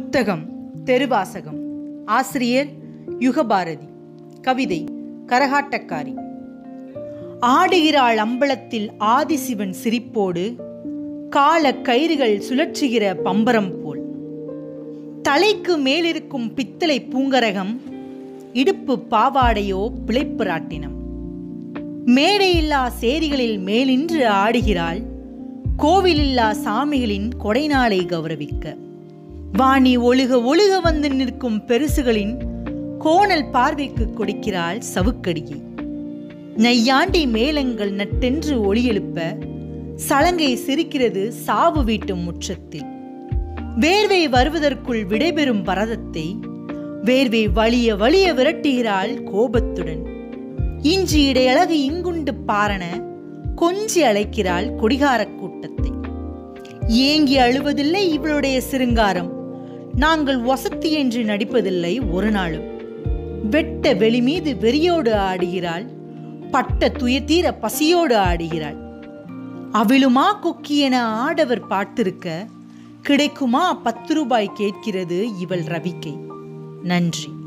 புத்தகம் தெருவாசகம் ஆசிரியர் யுகபாரதி கவிதை கரகாட்டக்காரி ஆடுகிறாள் அம்பலத்தில் ஆதிசிவன் சிரிப்போடு கால கயிறுகள் சுழற்றுகிற பம்பரம் போல் தலைக்கு மேலிருக்கும் பித்தளை பூங்கரகம் இடுப்பு பாவாடையோ பிழைப்பு ராட்டினம் மேடையில்லா சேரிகளில் மேலின்று ஆடுகிறாள் கோவிலில்லா சாமிகளின் கொடைநாளை கௌரவிக்க வாணி ஒழுக ஒழுக வந்து நிற்கும் பெருசுகளின் கோணல் பார்வைக்கு கொடுக்கிறாள் சவுக்கடியை நெய்யாண்டி மேளங்கள் நட்டென்று ஒளி எழுப்ப சலங்கை சிரிக்கிறது சாவு வீட்டும் முற்றத்தில் வேர்வை வருவதற்குள் விடைபெறும் பரதத்தை வேர்வை வலிய வலிய விரட்டுகிறாள் கோபத்துடன் இஞ்சி இடையழகு இங்குண்டு பாரண கொஞ்சி அழைக்கிறாள் கொடிகாரக் கூட்டத்தை ஏங்கி அழுவதில்லை இவளுடைய சிருங்காரம் நாங்கள் வசத்தி என்று நடிப்பதில்லை ஒரு நாளும் வெட்ட வெளி மீது வெறியோடு ஆடுகிறாள் பட்ட துயத்தீர பசியோடு ஆடுகிறாள் அவிழுமா கொக்கி என ஆடவர் பார்த்திருக்க கிடைக்குமா பத்து ரூபாய் கேட்கிறது இவள் ரவிக்கை நன்றி